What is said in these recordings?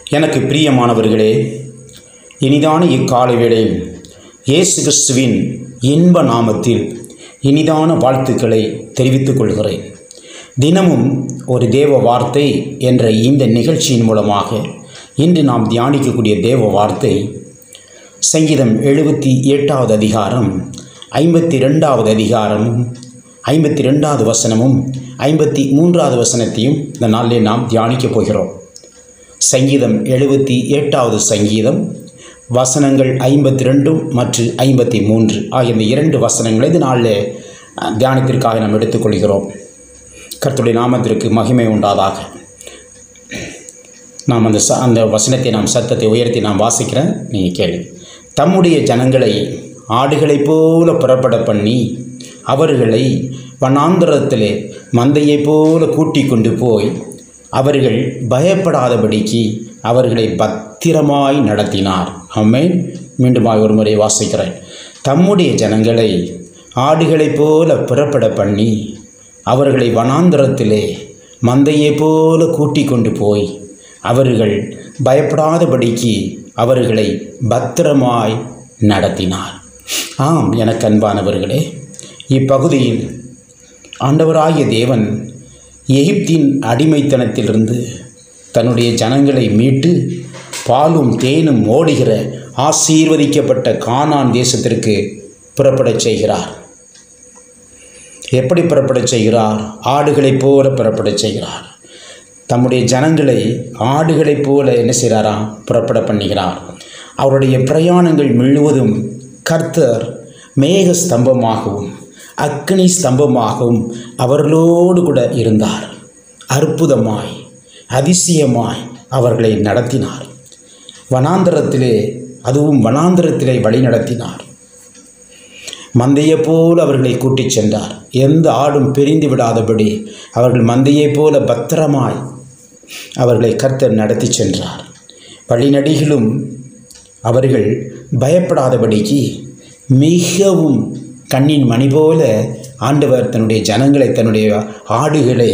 எனக்கு பிரியமானவர்களே இனிதான இக்காலை வேளையில் இயேசு கிறிஸ்துவின் இன்ப நாமத்தில் இனிதான வாழ்த்துக்களை தெரிவித்துக் கொள்கிறேன் தினமும் ஒரு தேவ வார்த்தை என்ற இந்த நிகழ்ச்சியின் மூலமாக இன்று நாம் தியானிக்கக்கூடிய தேவ வார்த்தை சங்கீதம் எழுபத்தி எட்டாவது அதிகாரம் ஐம்பத்தி ரெண்டாவது அதிகாரமும் ஐம்பத்தி ரெண்டாவது வசனமும் ஐம்பத்தி மூன்றாவது வசனத்தையும் இந்த நாளிலே நாம் தியானிக்கப் போகிறோம் சங்கீதம் எழுபத்தி எட்டாவது சங்கீதம் வசனங்கள் ஐம்பத்தி ரெண்டும் மற்றும் ஐம்பத்தி மூன்று ஆகிய இந்த இரண்டு வசனங்களை இந்த நாளில் அஹ், தியானத்திற்காக நாம் எடுத்துக்கொள்கிறோம் கர்த்தருடைய நாமத்திற்கு மகிமை உண்டாதாக நாம் அந்த ச அந்த வசனத்தை நாம் சத்தத்தை உயர்த்தி நாம் வாசிக்கிறேன் நீங்கள் கேளு தம்முடைய ஜனங்களை ஆடுகளைப் போல புறப்பட பண்ணி அவர்களை வனாந்தரத்திலே மந்தையைப் போல கூட்டிக் கொண்டு போய் அவர்கள் பயப்படாதபடிக்கு அவர்களை பத்திரமாய் நடத்தினார் ஆமென் மீண்டுமாய் ஒரு முறை வாசிக்கிறேன் தம்முடைய ஜனங்களை ஆடுகளைப் போல புறப்பட பண்ணி அவர்களை வனாந்தரத்திலே மந்தையைப் போல கூட்டிக் கொண்டு போய் அவர்கள் பயப்படாதபடிக்கு அவர்களை பத்திரமாய் நடத்தினார் ஆம் எனக்கு அன்பானவர்களே இப்பகுதியில் ஆண்டவராகிய தேவன் எகிப்தின் அடிமைத்தனத்திலிருந்து தன்னுடைய ஜனங்களை மீட்டு பாலும் தேனும் ஓடுகிற ஆசீர்வதிக்கப்பட்ட கானான் தேசத்திற்கு புறப்படச் செய்கிறார் எப்படி புறப்படச் செய்கிறார் ஆடுகளைப் போல புறப்படச் செய்கிறார் தம்முடைய ஜனங்களை ஆடுகளைப் போல என்ன செய்கிறாராம் புறப்பட பண்ணுகிறார் அவருடைய பிரயாணங்கள் முழுவதும் கர்த்தர் மேக ஸ்தம்பமாகவும் அக்னி ஸ்தம்பமாகவும் அவர்களோடு கூட இருந்தார் அற்புதமாய் அதிசயமாய் அவர்களை நடத்தினார் வனாந்தரத்திலே அதுவும் வனாந்தரத்திலே வழி நடத்தினார் மந்தையைப் போல அவர்களை கூட்டிச் சென்றார் எந்த ஆடும் பிரிந்து விடாதபடி அவர்கள் மந்தையைப் போல பத்திரமாய் அவர்களை கர்த்தர் நடத்தி சென்றார் வழிநடிகளும் அவர்கள் பயப்படாதபடிக்கு மிகவும் கண்ணின் மணி போல ஆண்டவர் தன்னுடைய ஜனங்களை தன்னுடைய ஆடுகளை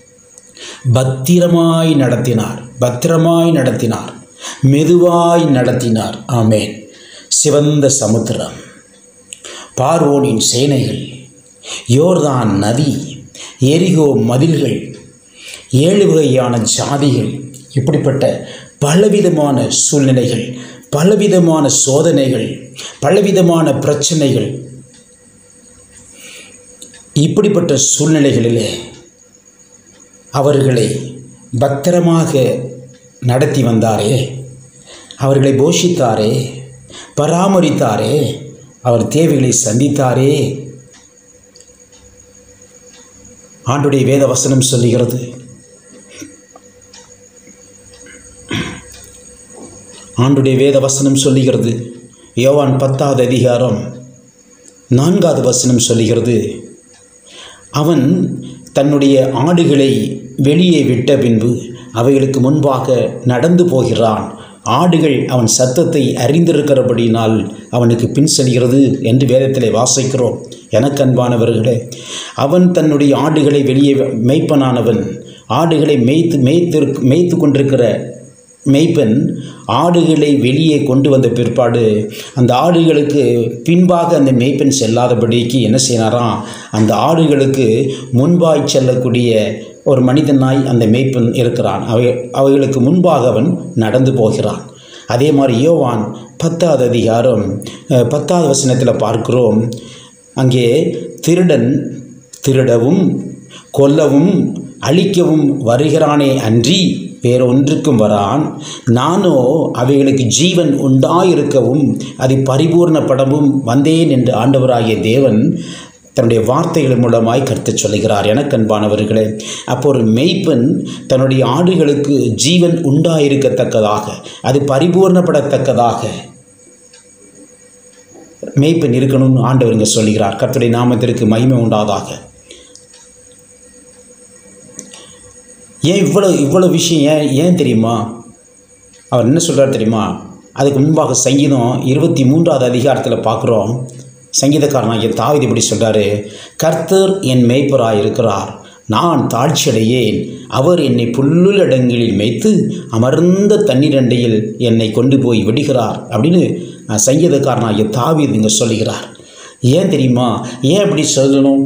பத்திரமாய் நடத்தினார் பத்திரமாய் நடத்தினார் மெதுவாய் நடத்தினார் ஆமேன் சிவந்த சமுத்திரம் பார்வோனின் சேனைகள் யோர்தான் நதி எரிகோ மதில்கள் ஏழு வகையான ஜாதிகள் இப்படிப்பட்ட பலவிதமான சூழ்நிலைகள் பலவிதமான சோதனைகள் பலவிதமான பிரச்சனைகள் இப்படிப்பட்ட சூழ்நிலைகளிலே அவர்களை பத்திரமாக நடத்தி வந்தாரே அவர்களை போஷித்தாரே பராமரித்தாரே அவர் தேவைகளை சந்தித்தாரே ஆண்டுடைய வேத வசனம் சொல்லுகிறது ஆண்டுடைய வேத வசனம் சொல்லுகிறது யோவான் பத்தாவது அதிகாரம் நான்காவது வசனம் சொல்லுகிறது அவன் தன்னுடைய ஆடுகளை வெளியே விட்ட பின்பு அவைகளுக்கு முன்பாக நடந்து போகிறான் ஆடுகள் அவன் சத்தத்தை அறிந்திருக்கிறபடினால் அவனுக்கு பின் செல்கிறது என்று வேதத்திலே வாசிக்கிறோம் எனக்கு அன்பானவர்களே அவன் தன்னுடைய ஆடுகளை வெளியே மேய்ப்பனானவன் ஆடுகளை மேய்த்து மேய்த்து மேய்த்து கொண்டிருக்கிற மெய்ப்பெண் ஆடுகளை வெளியே கொண்டு வந்த பிற்பாடு அந்த ஆடுகளுக்கு பின்பாக அந்த மெய்ப்பெண் செல்லாதபடிக்கு என்ன செய்யறாராம் அந்த ஆடுகளுக்கு முன்பாய் செல்லக்கூடிய ஒரு மனிதனாய் அந்த மெய்ப்பெண் இருக்கிறான் அவை அவைகளுக்கு முன்பாக அவன் நடந்து போகிறான் அதே மாதிரி யோவான் பத்தாவது அதிகாரம் அஹ், பத்தாவது வசனத்தில் பார்க்கிறோம் அங்கே திருடன் திருடவும் கொல்லவும் அழிக்கவும் வருகிறானே அன்றி வேறொன்றுக்கும் வரான் நானோ அவைகளுக்கு ஜீவன் உண்டாயிருக்கவும் அது பரிபூர்ணப்படவும் வந்தேன் என்று ஆண்டவராகிய தேவன் தன்னுடைய வார்த்தைகள் மூலமாய் கருத்து சொல்லுகிறார் எனக்கு அன்பானவர்களே அப்போ ஒரு மெய்ப்பெண் தன்னுடைய ஆடுகளுக்கு ஜீவன் உண்டாயிருக்கத்தக்கதாக அது பரிபூர்ணப்படத்தக்கதாக மெய்ப்பெண் இருக்கணும்னு ஆண்டவர் இங்கே சொல்லுகிறார் கர்த்தருடைய நாமத்திற்கு மகிமை உண்டாதாக ஏன் இவ்வளோ இவ்வளோ விஷயம் ஏன் ஏன் தெரியுமா அவர் என்ன சொல்கிறார் தெரியுமா அதுக்கு முன்பாக சங்கீதம் இருபத்தி மூன்றாவது அதிகாரத்தில் பார்க்குறோம் சங்கீதக்காரனாகிய தாவீது இப்படி சொல்கிறாரு கர்த்தர் என் மேய்ப்பராய் இருக்கிறார் நான் தாழ்ச்சியடையேன் அவர் என்னை புல்லுலடங்களில் மேய்த்து அமர்ந்த தண்ணீரண்டையில் என்னை கொண்டு போய் விடுகிறார் அப்படின்னு அஹ், சங்கீதக்காரனாகிய தாவீது இங்கே சொல்லுகிறார் ஏன் தெரியுமா ஏன் அப்படி சொல்லணும்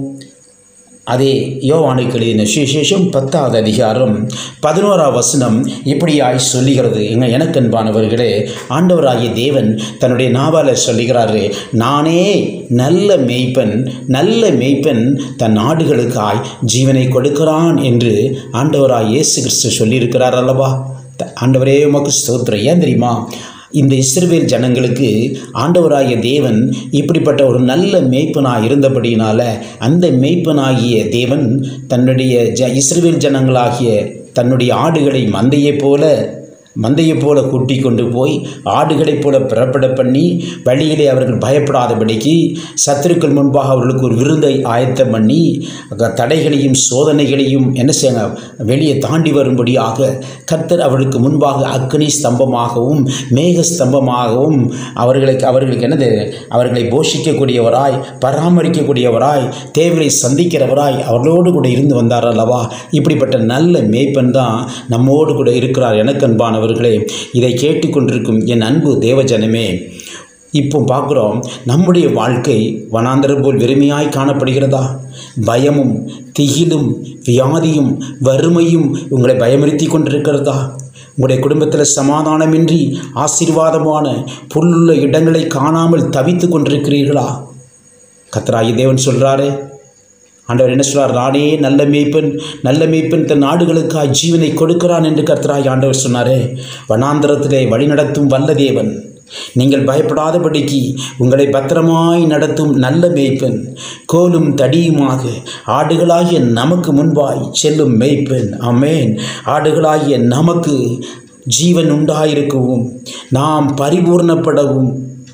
அதே யோவானுக்கு எழுதின சுவிசேஷம் பத்தாவது அதிகாரம் பதினோராம் வசனம் இப்படியாய் சொல்லுகிறது எங்க எனக்கு அன்பானவர்களே ஆண்டவராகிய தேவன் தன்னுடைய நாவால சொல்லுகிறாரு நானே நல்ல மேய்ப்பன் நல்ல மேய்ப்பன் தன் ஆடுகளுக்காய் ஜீவனை கொடுக்கிறான் என்று ஆண்டவராய் இயேசு கிறிஸ்து சொல்லியிருக்கிறார் அல்லவா த- ஆண்டவரே உமக்கு ஸ்தோத்திரம் ஏன் தெரியுமா இந்த இஸ்ரவேல் ஜனங்களுக்கு ஆண்டவராகிய தேவன் இப்படிப்பட்ட ஒரு நல்ல மேய்ப்பனாக இருந்தபடியினால அந்த மேய்ப்பனாகிய தேவன் தன்னுடைய ஜ இஸ்ரவேல் ஜனங்களாகிய தன்னுடைய ஆடுகளை மந்தையைப் போல மந்தையைப் போல கூட்டி கொண்டு போய் ஆடுகளைப் போல பிறப்பட பண்ணி வழியிலே அவர்கள் பயப்படாதபடிக்கு சத்துருக்கள் முன்பாக அவர்களுக்கு ஒரு விருந்தை ஆயத்தம் பண்ணி அங்க தடைகளையும் சோதனைகளையும் என்ன செய்ய வெளியே தாண்டி வரும்படியாக கர்த்தர் அவர்களுக்கு முன்பாக அக்னி ஸ்தம்பமாகவும் மேக ஸ்தம்பமாகவும் அவர்களுக்கு அவர்களுக்கு என்னது அவர்களை போஷிக்கக்கூடியவராய் பராமரிக்கக்கூடியவராய் தேவைகளை சந்திக்கிறவராய் அவர்களோடு கூட இருந்து வந்தார் அல்லவா இப்படிப்பட்ட நல்ல மேய்ப்பன் தான் நம்மோடு கூட இருக்கிறார் எனக்கு அன்பானவர்களே இதை கேட்டுக்கொண்டிருக்கும் என் அன்பு தேவஜனமே இப்போ பார்க்குறோம் நம்முடைய வாழ்க்கை வனாந்தரம் போல் வெறுமையாய் காணப்படுகிறதா பயமும் திகிலும் வியாதியும் வறுமையும் உங்களை பயமுறுத்தி கொண்டிருக்கிறதா உங்களுடைய குடும்பத்தில் சமாதானமின்றி ஆசீர்வாதமான புல்லுள்ள இடங்களை காணாமல் தவித்து கொண்டிருக்கிறீர்களா கத்தராகி தேவன் சொல்கிறாரே ஆண்டவர் என்ன சொல்றார் நானே நல்ல மேய்ப்பன் நல்ல மேய்ப்பன் தன் நாடுகளுக்காய் ஜீவனை கொடுக்கிறான் என்று கர்த்தராகி ஆண்டவர் சொன்னாரே வனாந்தரத்திலே வழிநடத்தும் வல்ல தேவன் நீங்கள் பயப்படாதபடிக்கு உங்களை பத்திரமாய் நடத்தும் நல்ல மேய்ப்பன் கோலும் தடியுமாக ஆடுகளாகிய நமக்கு முன்பாய் செல்லும் மேய்ப்பன் அமேன் ஆடுகளாகிய நமக்கு ஜீவன் உண்டாயிருக்கவும் நாம் பரிபூர்ணப்படவும்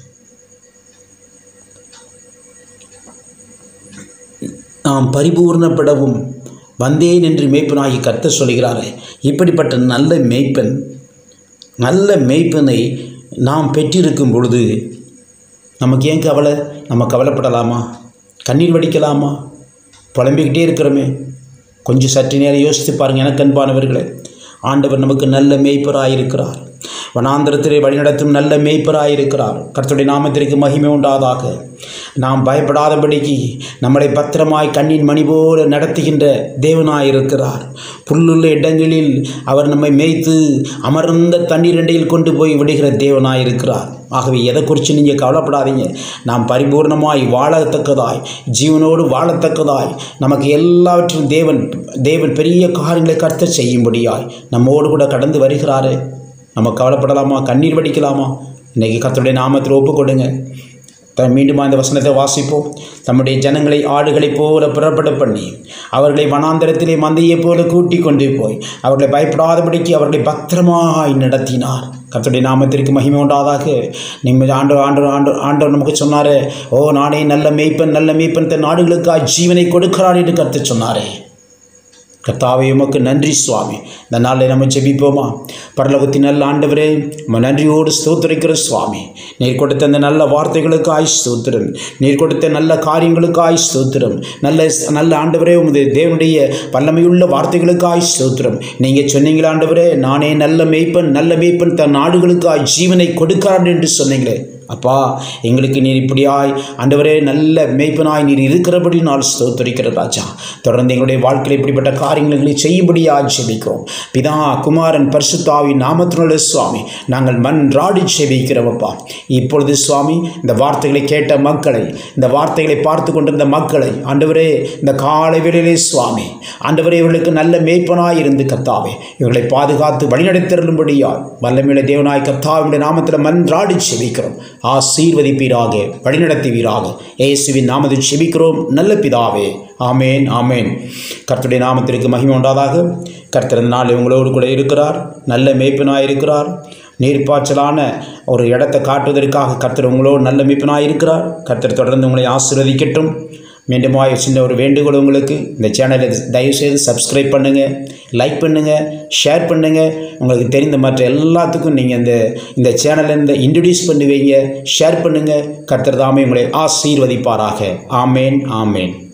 நாம் பரிபூர்ணப்படவும் வந்தேன் என்று மேய்ப்பனாகி கர்த்தர் சொல்கிறாரே இப்படிப்பட்ட நல்ல மேய்ப்பன் நல்ல மேய்ப்பனை நாம் பெற்றிருக்கும் பொழுது நமக்கு ஏன் கவலை நம்ம கவலைப்படலாமா கண்ணீர் வடிக்கலாமா புலம்பிக்கிட்டே இருக்கிறோமே கொஞ்சம் சற்று நேரம் யோசித்து பாருங்கள் எனக்கு அன்பானவர்களே ஆண்டவர் நமக்கு நல்ல மேய்ப்பராக இருக்கிறார் வனாந்திரத்திலே வழிநடத்தும் நல்ல மேய்ப்பராக இருக்கிறார் கர்த்தருடைய நாமத்திற்கு மகிமை உண்டாதாக நாம் பயப்படாதபடிக்கு நம்மளை பத்திரமாய் கண்ணின் மணி போல நடத்துகின்ற தேவனாய் இருக்கிறார் புல்லுள்ள இடங்களில் அவர் நம்மை மேய்த்து அமர்ந்த தண்ணீர் இடையில் கொண்டு போய் விடுகிற தேவனாய் இருக்கிறார் ஆகவே எதை குறித்து நீங்கள் கவலைப்படாதீங்க நாம் பரிபூர்ணமாய் வாழத்தக்கதாய் ஜீவனோடு வாழத்தக்கதாய் நமக்கு எல்லாவற்றையும் தேவன் தேவன் பெரிய காரியங்களை கர்த்தர் செய்யும்படியாய் நம்மோடு கூட கடந்து வருகிறாரே நம்ம கவலைப்படலாமா கண்ணீர் வடிக்கலாமா இன்றைக்கி கர்த்தருடைய நாமத்தில் ஒப்பு கொடுங்க த மீண்டும் இந்த வசனத்தை வாசிப்போம் தம்முடைய ஜனங்களை ஆடுகளைப் போல புறப்பட பண்ணி அவர்களை வனாந்தரத்திலே மந்தையைப் போல கூட்டி கொண்டு போய் அவர்களை பயப்படாதபடிக்கு அவர்களை பத்திரமாய் நடத்தினார் கர்த்தருடைய நாமத்திற்கு மகிமை உண்டாதாக நிம்மதி ஆண்டு ஆண்டு ஆண்டு ஆண்டவர் நமக்கு சொன்னாரே ஓ நானே நல்ல மேய்ப்பன் நல்ல மேய்ப்பன் தன் நாடுகளுக்காக ஜீவனை கொடுக்கிறான் என்று கருத்து சொன்னாரே கர்த்தாவே உமக்கு நன்றி சுவாமி இந்த நாளில் நம்ம ஜெபிப்போமா பரலோகத்தின் நல்ல ஆண்டவரே உம்மை நன்றியோடு ஸ்தோத்திரிக்கிற சுவாமி நீர் கொடுத்த அந்த நல்ல வார்த்தைகளுக்காய் ஸ்தோத்திரம் நீர் கொடுத்த நல்ல காரியங்களுக்காய் ஸ்தோத்திரம் நல்ல நல்ல ஆண்டவரே உமது தேவனுடைய வல்லமையுள்ள வார்த்தைகளுக்காய் ஸ்தோத்திரம் நீங்கள் சொன்னீங்களா ஆண்டவரே நானே நல்ல மேய்ப்பன் நல்ல மேய்ப்பன் தன் நாடுகளுக்காய் ஜீவனை கொடுக்கிறான் என்று சொன்னீங்களே அப்பா எங்களுக்கு நீர் இப்படியாய் ஆண்டவரே நல்ல மேய்ப்பனாய் நீர் இருக்கிறபடி நாள் ஸ்தோத்தரிக்கிற ராஜா தொடர்ந்து எங்களுடைய வாழ்க்கையில் இப்படிப்பட்ட காரியங்களை செய்யும்படியாய் ஜெபிக்கிறோம் பிதா குமாரன் பரிசுத்தாவி நாமத்தினுடைய சுவாமி நாங்கள் மன்றாடி ஜெபிக்கிறோமப்பா இப்பொழுது சுவாமி இந்த வார்த்தைகளை கேட்ட மக்களை இந்த வார்த்தைகளை பார்த்து கொண்டிருந்த மக்களை ஆண்டவரே இந்த காலை வேளையிலே சுவாமி ஆண்டவரே இவர்களுக்கு நல்ல மேய்ப்பனாய் இருந்து கத்தாவே இவர்களை பாதுகாத்து வழிநடத்திருளும்படியாய் வல்லமையுள்ள தேவனாய் கத்தாவுடைய நாமத்தில் மன்றாடி செபிக்கிறோம் ஆசீர்வதிப்பீராக வழிநடத்துவீராக இயேசுவின் நாமத்தில் செபிக்கிறோம் நல்ல பிதாவே ஆமேன் ஆமேன் கர்த்தருடைய நாமத்திற்கு மகிமை உண்டாதாக கர்த்தர் இந்த நாள் உங்களோடு கூட இருக்கிறார் நல்ல மேய்ப்பனாய் இருக்கிறார் நீர்ப்பாய்ச்சலான ஒரு இடத்தை காட்டுவதற்காக கர்த்தர் உங்களோடு நல்ல மீட்பனாக இருக்கிறார் கர்த்தர் தொடர்ந்து உங்களை ஆசீர்வதிக்கட்டும் மீண்டுமாய் சின்ன ஒரு வேண்டுகோள் உங்களுக்கு இந்த சேனலை தயவுசெய்து சப்ஸ்கிரைப் பண்ணுங்கள் லைக் பண்ணுங்கள் ஷேர் பண்ணுங்கள் உங்களுக்கு தெரிந்த மற்ற எல்லாத்துக்கும் நீங்கள் இந்த இந்த சேனலை இந்த இன்ட்ரடியூஸ் பண்ணுவீங்க ஷேர் பண்ணுங்கள் கர்த்தர் தாமே உங்களை ஆசீர்வதிப்பாராக ஆமேன் ஆமேன்